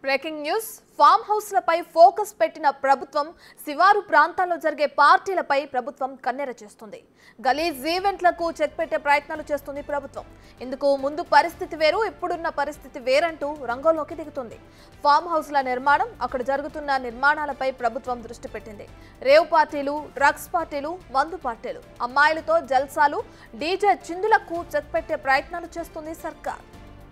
breaking news farm హౌస్లపై focus పెట్టిన ప్రభుత్వం శివారు ప్రాంతాల్లో జరిగే పార్టీలపై ప్రభుత్వం కన్నెర చేస్తుంది గలీజ్ ఈవెంట్లకు చెక్ పెట్టే ప్రయత్నాలు చేస్తుంది ప్రభుత్వం ఇందుకు ముందు పరిస్థితి వేరు ఇప్పుడున్న పరిస్థితి వేరంటూ రంగంలోకి దిగుతుంది ఫామ్ హౌస్ల నిర్మాణం అక్కడ జరుగుతున్న నిర్మాణాలపై ప్రభుత్వం దృష్టి పెట్టింది రేవ్ పార్టీలు డ్రగ్స్ పార్టీలు మందు పార్టీలు అమ్మాయిలతో జల్సాలు డీజే చిందులకు చెక్ పెట్టే ప్రయత్నాలు చేస్తుంది సర్కార్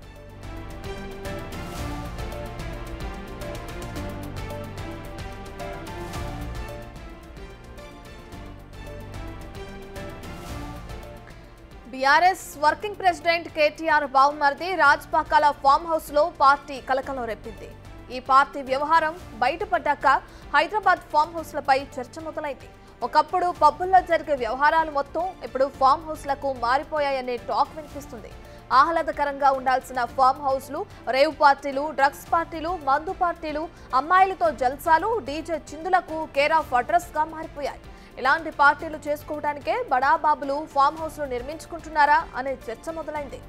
బీఆర్ఎస్ వర్కింగ్ ప్రెసిడెంట్ కేటీఆర్ బావుమర్ది రాజ్పాకాల ఫామ్ హౌస్ లో పార్టీ కలకలం రేపింది ఈ పార్టీ వ్యవహారం బయటపడ్డాక హైదరాబాద్ ఫామ్ హౌస్లపై చర్చ మొదలైంది ఒకప్పుడు పబ్బుల్లో జరిగే వ్యవహారాలు మొత్తం ఇప్పుడు ఫామ్ హౌస్లకు మారిపోయాయనే టాక్ వినిపిస్తుంది ఆహ్లాదకరంగా ఉండాల్సిన ఫామ్ హౌస్లు రేవ్ పార్టీలు డ్రగ్స్ పార్టీలు మందు పార్టీలు అమ్మాయిలతో జల్సాలు డీజే చిందులకు కేర్ ఆఫ్ అడ్రస్ గా మారిపోయాయి ఇలాంటి పార్టీలు చేసుకోవడానికే బడాబాబులు ఫామ్ హౌస్లు నిర్మించుకుంటున్నారా అనే చర్చ మొదలైంది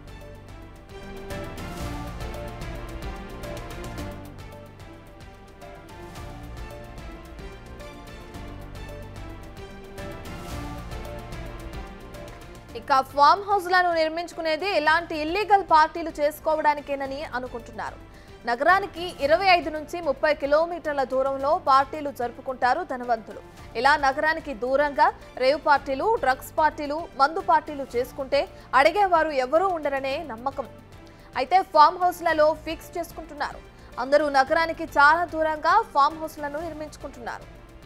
ఇక ఫామ్ హౌస్లను నిర్మించుకునేది ఇలాంటి ఇల్లీగల్ పార్టీలు చేసుకోవడానికేనని అనుకుంటున్నారు నగరానికి ఇరవై ఐదు నుంచి ముప్పై కిలోమీటర్ల దూరంలో పార్టీలు జరుపుకుంటారు ధనవంతులు ఇలా నగరానికి దూరంగా రేవ్ పార్టీలు డ్రగ్స్ పార్టీలు మందు పార్టీలు చేసుకుంటే అడిగేవారు ఎవరూ ఉండరనే నమ్మకం అయితే ఫామ్ హౌస్లలో ఫిక్స్ చేసుకుంటున్నారు అందరూ నగరానికి చాలా దూరంగా ఫామ్ హౌస్లను నిర్మించుకుంటున్నారు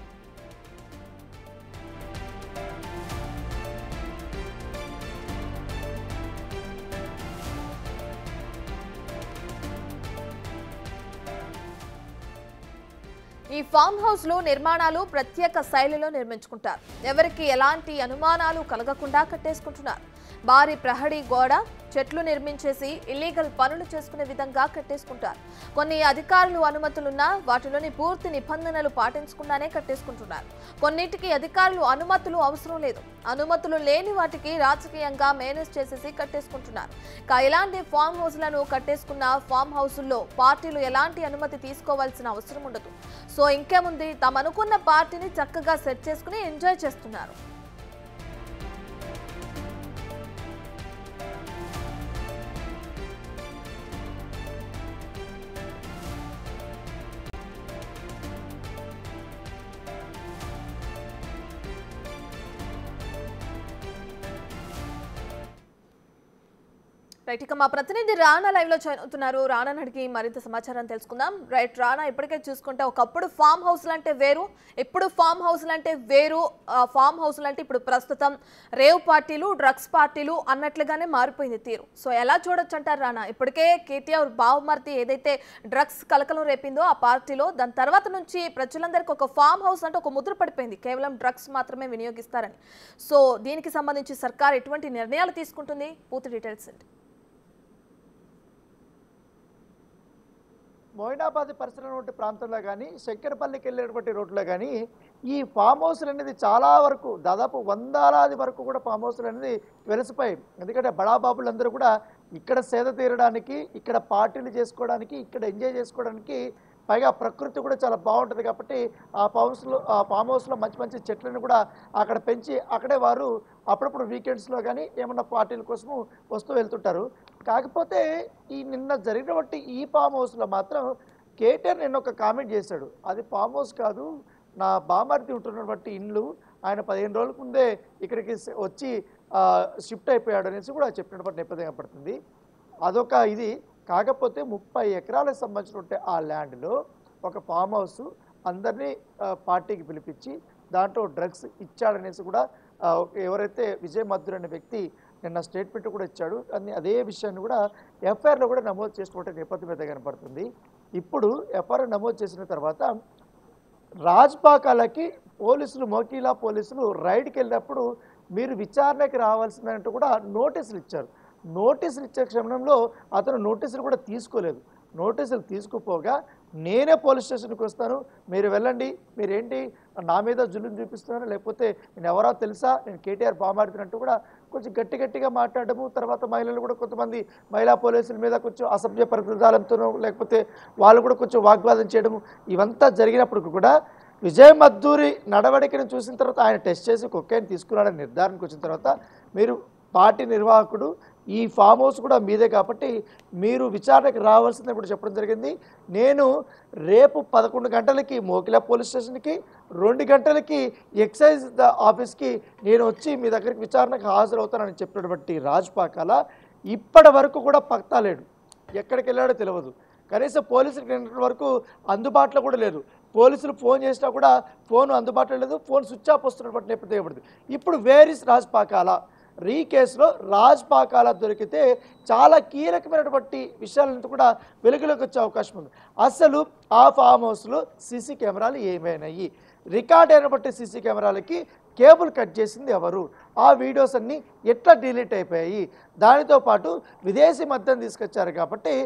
ఈ ఫామ్ హౌస్లు నిర్మాణాలు ప్రత్యేక శైలిలో నిర్మించుకుంటారు ఎవరికి ఎలాంటి అనుమానాలు కలగకుండా కట్టేసుకుంటున్నారు భారీ ప్రహరీ గోడ చెట్లు నిర్మించేసి ఇల్లీగల్ పనులు చేసుకునే విధంగా కట్టేసుకుంటారు కొన్ని అధికారులు అనుమతులున్నా వాటిలోని పూర్తి నిబంధనలు పాటించకుండానే కట్టేసుకుంటున్నారు కొన్నిటికి అధికారులు అనుమతులు అవసరం లేదు అనుమతులు లేని వాటికి రాజకీయంగా మేనేజ్ చేసేసి కట్టేసుకుంటున్నారు ఇక ఇలాంటి ఫామ్ హౌస్లను కట్టేసుకున్న ఫామ్ హౌసుల్లో పార్టీలు ఎలాంటి అనుమతి తీసుకోవాల్సిన అవసరం ఉండదు సో ఇంకేముంది తమనుకున్న పార్టీని చక్కగా సెట్ చేసుకుని ఎంజాయ్ చేస్తున్నారు రైట్ ఇక మా ప్రతినిధి రానా లైవ్ లో జాయిన్ అవుతున్నారు రానా అడిగి మరింత సమాచారం తెలుసుకుందాం రైట్ రానా ఇప్పటికే చూసుకుంటే ఒకప్పుడు ఫామ్ హౌస్లు అంటే వేరు ఇప్పుడు ఫామ్ హౌస్లు అంటే వేరు ఆ, ఫామ్ హౌస్లు అంటే ఇప్పుడు ప్రస్తుతం రేవ్ పార్టీలు డ్రగ్స్ పార్టీలు అన్నట్లుగానే మారిపోయింది తీరు సో ఎలా చూడొచ్చు అంటారు రానా ఇప్పటికే కేటీఆర్ బావమర్తి ఏదైతే డ్రగ్స్ కలకలం రేపిందో ఆ పార్టీలో దాని తర్వాత నుంచి ప్రజలందరికీ ఒక ఫామ్ హౌస్ అంటే ఒక ముద్ర పడిపోయింది కేవలం డ్రగ్స్ మాత్రమే వినియోగిస్తారని సో దీనికి సంబంధించి సర్కార్ ఎటువంటి నిర్ణయాలు తీసుకుంటుంది పూర్తి డీటెయిల్స్ ఏంటి మోయినాబాద్ పరిసర ఉన్నటువంటి ప్రాంతంలో కానీ శంకరపల్లికి వెళ్ళేటువంటి రోడ్లో కానీ ఈ ఫామ్ హౌస్లు అనేది చాలా వరకు దాదాపు వందలాది వరకు కూడా ఫామ్ హౌస్లు అనేది వెలిసిపోయాయి ఎందుకంటే బడాబాబులందరూ కూడా ఇక్కడ సేద తీరడానికి ఇక్కడ పార్టీలు చేసుకోవడానికి ఇక్కడ ఎంజాయ్ చేసుకోవడానికి పైగా ప్రకృతి కూడా చాలా బాగుంటుంది కాబట్టి ఆ ఫామ్ హౌస్లో ఆ ఫామ్ హౌస్లో మంచి మంచి చెట్లను కూడా అక్కడ పెంచి అక్కడే వారు అప్పుడప్పుడు వీకెండ్స్లో కానీ ఏమన్నా పార్టీల కోసము వస్తూ వెళ్తుంటారు కాకపోతే ఈ నిన్న జరిగినటువంటి ఈ ఫామ్ హౌస్లో మాత్రం కేటీఆర్ నిన్న ఒక కామెంట్ చేశాడు అది ఫామ్ హౌస్ కాదు నా బామర్ది ఉంటున్నటువంటి ఇండ్లు ఆయన పదిహేను రోజుల ముందే ఇక్కడికి స- వచ్చి షిఫ్ట్ అయిపోయాడు అనేసి కూడా చెప్పినటువంటి నేపథ్యం కనపడుతుంది అదొక ఇది కాకపోతే ముప్పై ఎకరాలకు సంబంధించినటువంటి ఆ ల్యాండ్లో ఒక ఫామ్ హౌస్ అందరినీ ఆ, పార్టీకి పిలిపించి దాంట్లో డ్రగ్స్ ఇచ్చాడనేసి కూడా ఆ, ఒక- ఎవరైతే విజయ్ మధుర్ అనే వ్యక్తి నిన్న స్టేట్మెంట్ కూడా ఇచ్చాడు అని అదే విషయాన్ని కూడా ఎఫ్ఐఆర్లో కూడా నమోదు చేసినటువంటి నేపథ్యం అయితే కనపడుతుంది ఇప్పుడు ఎఫ్ఐఆర్ నమోదు చేసిన తర్వాత రాజ్పాకాలకి పోలీసులు మోకీలా పోలీసులు రైడ్కి వెళ్ళినప్పుడు మీరు విచారణకి రావాల్సిందంటూ కూడా నోటీసులు ఇచ్చారు నోటీసులు ఇచ్చే క్షణంలో అతను నోటీసులు కూడా తీసుకోలేదు నోటీసులు తీసుకుపోగా నేనే పోలీస్ స్టేషన్కి వస్తాను మీరు వెళ్ళండి మీరేంటి నా మీద జులుం చూపిస్తున్నారు లేకపోతే నేను ఎవరో తెలుసా నేను కేటీఆర్ బామాడుతున్నట్టు కూడా కొంచెం గట్టి గట్టిగా మాట్లాడము తర్వాత మహిళలు కూడా కొంతమంది మహిళా పోలీసుల మీద కొంచెం అసభ్య పరదాలంతోనో లేకపోతే వాళ్ళు కూడా కొంచెం వాగ్వాదం చేయడము ఇవంతా జరిగినప్పుడు కూడా విజయ్ మద్దూరి నడవడికను చూసిన తర్వాత ఆయన టెస్ట్ చేసి కొక్కైన్ తీసుకున్నాడని నిర్ధారణకు వచ్చిన తర్వాత మీరు పార్టీ నిర్వాహకుడు ఈ ఫామ్ హౌస్ కూడా మీదే కాబట్టి మీరు విచారణకు రావాల్సిందని కూడా చెప్పడం జరిగింది నేను రేపు పదకొండు గంటలకి మోకిలా పోలీస్ స్టేషన్కి రెండు గంటలకి ఎక్సైజ్ ద ఆఫీస్కి నేను వచ్చి మీ దగ్గరికి విచారణకు హాజరవుతానని చెప్పినటువంటి రాజ్ పాకాల ఇప్పటి వరకు కూడా పక్తా లేడు ఎక్కడికి వెళ్ళాడో తెలియదు కనీసం పోలీసులకు నిన్నటి వరకు అందుబాటులో కూడా లేదు పోలీసులు ఫోన్ చేసినా కూడా ఫోన్ అందుబాటులో లేదు ఫోన్ స్విచ్ ఆఫ్ వస్తున్నటువంటి నేపథ్యం ఇవ్వబడింది ఇప్పుడు వేరిస్ రాజ్ పాకాల రీ కేసులో రాజ్ పాకాల దొరికితే చాలా కీలకమైనటువంటి విషయాలంతా కూడా వెలుగులోకి వచ్చే అవకాశం ఉంది అసలు ఆ ఫామ్ హౌస్లో సీసీ కెమెరాలు ఏమైనాయి రికార్డ్ అయినటువంటి సీసీ కెమెరాలకి కేబుల్ కట్ చేసింది ఎవరు ఆ వీడియోస్ అన్నీ ఎట్లా డిలీట్ అయిపోయాయి దానితో పాటు విదేశీ మద్యం తీసుకొచ్చారు కాబట్టి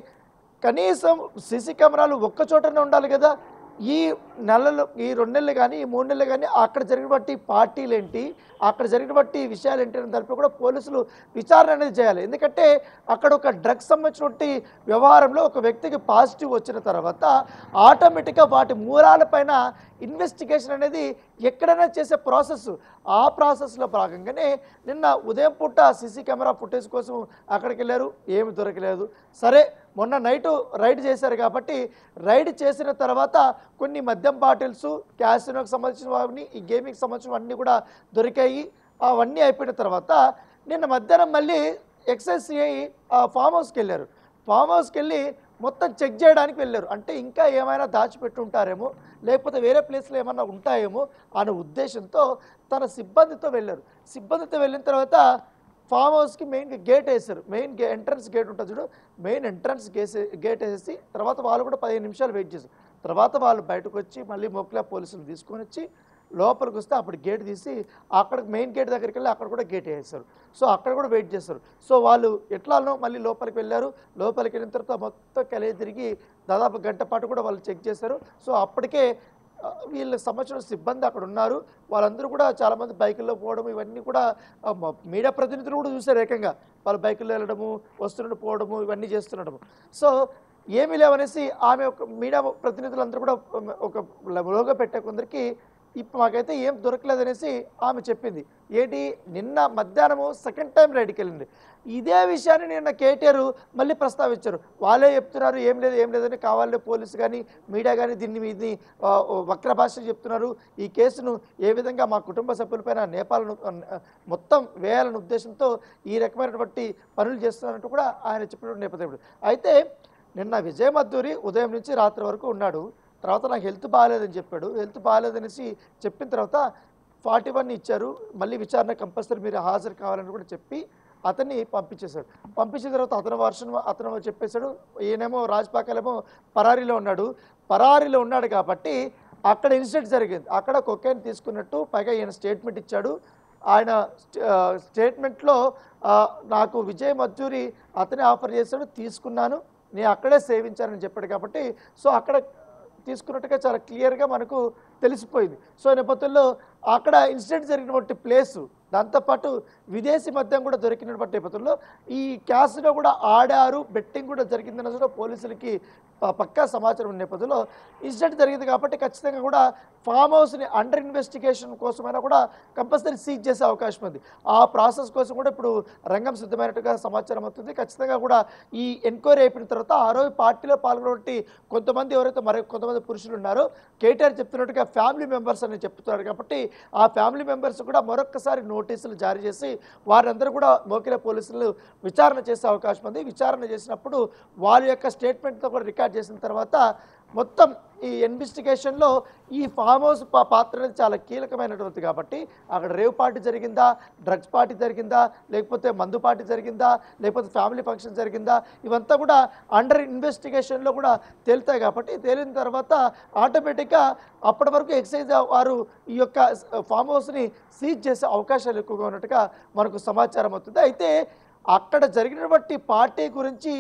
కనీసం సీసీ కెమెరాలు ఒక్క చోటనే ఉండాలి కదా ఈ నెలలు ఈ రెండు నెలలు కానీ ఈ మూడు నెలలు కానీ అక్కడ జరిగినటువంటి పార్టీలు ఏంటి అక్కడ జరిగినటువంటి విషయాలు ఏంటి అని దానిపై కూడా పోలీసులు విచారణ అనేది చేయాలి ఎందుకంటే అక్కడ ఒక డ్రగ్స్ సంబంధించినటువంటి వ్యవహారంలో ఒక వ్యక్తికి పాజిటివ్ వచ్చిన తర్వాత ఆటోమేటిక్గా వాటి మూలాలపైన ఇన్వెస్టిగేషన్ అనేది ఎక్కడైనా చేసే ప్రాసెస్ ఆ ప్రాసెస్లో భాగంగానే నిన్న ఉదయం పూట సీసీ కెమెరా ఫుటేజ్ కోసం అక్కడికి వెళ్ళారు ఏమి దొరకలేదు సరే మొన్న నైట్ రైడ్ చేశారు కాబట్టి రైడ్ చేసిన తర్వాత కొన్ని మద్యం బాటిల్స్ క్యాసినోకి సంబంధించినవన్నీ ఈ గేమింగ్కి సంబంధించినవన్నీ కూడా దొరికాయి అవన్నీ అయిపోయిన తర్వాత నిన్న మధ్యాహ్నం మళ్ళీ ఎక్సైజ్ సిఐ ఫామ్ హౌస్కి వెళ్ళారు ఫామ్ హౌస్కి వెళ్ళి మొత్తం చెక్ చేయడానికి వెళ్ళారు అంటే ఇంకా ఏమైనా దాచిపెట్టి ఉంటారేమో లేకపోతే వేరే ప్లేస్లో ఏమైనా ఉంటాయేమో అనే ఉద్దేశంతో తన సిబ్బందితో వెళ్ళారు సిబ్బందితో వెళ్ళిన తర్వాత ఫామ్ హౌస్కి మెయిన్ గేట్ వేసారు మెయిన్ గే ఎంట్రన్స్ గేట్ ఉంటుంది చూడు మెయిన్ ఎంట్రన్స్ గేసే గేట్ వేసేసి తర్వాత వాళ్ళు కూడా పదిహేను నిమిషాలు వెయిట్ చేశారు తర్వాత వాళ్ళు బయటకు వచ్చి మళ్ళీ మొక్లా పోలీసులు తీసుకొని వచ్చి లోపలికి వస్తే అప్పుడు గేట్ తీసి అక్కడ మెయిన్ గేట్ దగ్గరికి వెళ్ళి అక్కడ కూడా గేట్ వేసేస్తారు సో అక్కడ కూడా వెయిట్ చేస్తారు సో వాళ్ళు ఎట్లానో మళ్ళీ లోపలికి వెళ్ళారు లోపలికి వెళ్ళిన తర్వాత మొత్తం కలిగి తిరిగి దాదాపు గంట పాటు కూడా వాళ్ళు చెక్ చేశారు సో అప్పటికే ఆ, వీళ్ళకి సంబంధించిన సిబ్బంది అక్కడ ఉన్నారు వాళ్ళందరూ కూడా చాలామంది బైకుల్లో పోవడం ఇవన్నీ కూడా ఆ, మ- మీడియా ప్రతినిధులు కూడా చూశారు ఏకంగా వాళ్ళు బైకుల్లో వెళ్ళడము వస్తుండడం పోవడము ఇవన్నీ చేస్తుండడము సో ఏమీ లేవనేసి ఆమె ఒక మీడియా ప్రతినిధులందరూ కూడా ఒక లోగా పెట్టే కొందరికి ఇప్పుడు మాకైతే ఏం దొరకలేదనేసి ఆమె చెప్పింది ఏంటి నిన్న మధ్యాహ్నము సెకండ్ టైం రైడ్కి వెళ్ళింది ఇదే విషయాన్ని నిన్న కేటీఆర్ మళ్ళీ ప్రస్తావించారు వాళ్ళే చెప్తున్నారు ఏం లేదు ఏం లేదని కావాలనే పోలీసు కానీ మీడియా కానీ దీన్ని మీది ఆ, ఓ వక్ర భాష చెప్తున్నారు ఈ కేసును ఏ విధంగా మా కుటుంబ సభ్యులపైన నేపాలను ఆ, మొత్తం వేయాలనే ఉద్దేశంతో ఈ రకమైనటువంటి పనులు చేస్తున్నారంటూ కూడా ఆయన చెప్పినటువంటి నేపథ్యం అయితే నిన్న విజయ మద్దూరి ఉదయం నుంచి రాత్రి వరకు ఉన్నాడు తర్వాత నాకు హెల్త్ బాగాలేదని చెప్పాడు హెల్త్ బాగాలేదనేసి చెప్పిన తర్వాత ఫార్టీ వన్ ఇచ్చారు మళ్ళీ విచారణ కంపల్సరీ మీరు హాజరు కావాలని కూడా చెప్పి అతన్ని పంపించేశాడు పంపించిన తర్వాత అతని వర్షన్ అతను చెప్పేశాడు ఈయనేమో రాజపాకాలేమో పరారీలో ఉన్నాడు పరారీలో ఉన్నాడు కాబట్టి అక్కడ ఇన్సిడెంట్ జరిగింది అక్కడ కొకైన్ తీసుకున్నట్టు పైగా ఈయన స్టేట్మెంట్ ఇచ్చాడు ఆయన స్టే- ఆ, స్టేట్మెంట్లో ఆ, నాకు విజయ్ మజ్జూరి అతనే ఆఫర్ చేశాడు తీసుకున్నాను నేను అక్కడే సేవించానని చెప్పాడు కాబట్టి సో అక్కడ తీసుకున్నట్టుగా చాలా క్లియర్గా మనకు తెలిసిపోయింది సో ఈ నేపథ్యంలో అక్కడ ఇన్సిడెంట్ జరిగినటువంటి ప్లేసు దాంతోపాటు విదేశీ మద్యం కూడా దొరికినటువంటి నేపథ్యంలో ఈ క్యాసినో కూడా ఆడారు బెట్టింగ్ కూడా జరిగిందన్న కూడా పోలీసులకి ప- పక్కా సమాచారం ఉన్న నేపథ్యంలో ఇన్సిడెంట్ జరిగింది కాబట్టి ఖచ్చితంగా కూడా ఫామ్ హౌస్ని అండర్ ఇన్వెస్టిగేషన్ కోసమైనా కూడా కంపల్సరీ సీజ్ చేసే అవకాశం ఉంది ఆ ప్రాసెస్ కోసం కూడా ఇప్పుడు రంగం సిద్ధమైనట్టుగా సమాచారం అవుతుంది ఖచ్చితంగా కూడా ఈ ఎంక్వైరీ అయిపోయిన తర్వాత ఆ రోజు పార్టీలో పాల్గొన్నటువంటి కొంతమంది ఎవరైతే మరి కొంతమంది పురుషులు ఉన్నారో కేటీఆర్ చెప్తున్నట్టుగా ఫ్యామిలీ మెంబర్స్ అని చెప్తున్నారు కాబట్టి ఆ ఫ్యామిలీ మెంబర్స్ కూడా మరొక్కసారి నోటీసులు జారీ చేసి వారందరూ కూడా మోకిల పోలీసులు విచారణ చేసే అవకాశం ఉంది విచారణ చేసినప్పుడు వాళ్ళ యొక్క స్టేట్మెంట్తో కూడా రికార్డ్ చేసిన తర్వాత మొత్తం ఈ ఇన్వెస్టిగేషన్లో ఈ ఫామ్ హౌస్ పా- పాత్ర అనేది చాలా కీలకమైనటువంటి కాబట్టి అక్కడ రేవ్ పార్టీ జరిగిందా డ్రగ్స్ పార్టీ జరిగిందా లేకపోతే మందు పార్టీ జరిగిందా లేకపోతే ఫ్యామిలీ ఫంక్షన్ జరిగిందా ఇవంతా కూడా అండర్ ఇన్వెస్టిగేషన్లో కూడా తేలుతాయి కాబట్టి తేలిన తర్వాత ఆటోమేటిక్గా అప్పటి వరకు ఎక్సైజ్ వారు ఈ యొక్క ఫామ్ హౌస్ని సీజ్ చేసే అవకాశాలు ఎక్కువగా ఉన్నట్టుగా మనకు సమాచారం అవుతుంది అయితే అక్కడ జరిగినటువంటి పార్టీ గురించి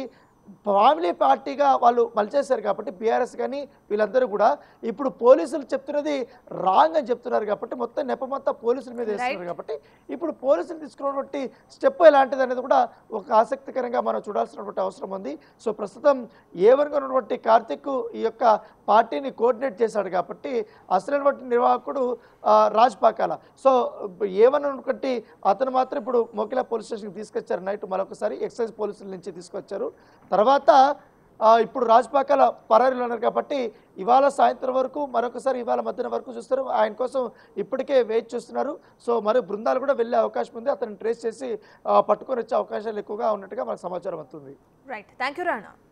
ఫ్యామిలీ పార్టీగా వాళ్ళు మలిచేశారు కాబట్టి బీఆర్ఎస్ కానీ వీళ్ళందరూ కూడా ఇప్పుడు పోలీసులు చెప్తున్నది రాంగ్ అని చెప్తున్నారు కాబట్టి మొత్తం నెపమంతా పోలీసుల మీద వేస్తున్నారు కాబట్టి ఇప్పుడు పోలీసులు తీసుకున్నటువంటి స్టెప్ ఎలాంటిది అనేది కూడా ఒక ఆసక్తికరంగా మనం చూడాల్సినటువంటి అవసరం ఉంది సో ప్రస్తుతం ఏవన్గా ఉన్నటువంటి కార్తిక్ ఈ యొక్క పార్టీని కోఆర్డినేట్ చేశాడు కాబట్టి అసలైనటువంటి నిర్వాహకుడు ఆ, రాజ్ పాకాల సో ఏమని ఉన్నటువంటి అతను మాత్రం ఇప్పుడు మోకిలా పోలీస్ స్టేషన్కి తీసుకొచ్చారు నైట్ మరొకసారి ఎక్సైజ్ పోలీసుల నుంచి తీసుకొచ్చారు తర్వాత ఆ, ఇప్పుడు రాజపాకాల పరారీలో ఉన్నారు కాబట్టి ఇవాళ సాయంత్రం వరకు మరొకసారి ఇవాళ మధ్యాహ్నం వరకు చూస్తారు ఆయన కోసం ఇప్పటికే వెయిట్ చేస్తున్నారు సో మరి బృందాలు కూడా వెళ్ళే అవకాశం ఉంది అతను ట్రేస్ చేసి ఆ, పట్టుకొని వచ్చే అవకాశాలు ఎక్కువగా ఉన్నట్టుగా మనకు సమాచారం అవుతుంది రైట్ థ్యాంక్ యూ రాణా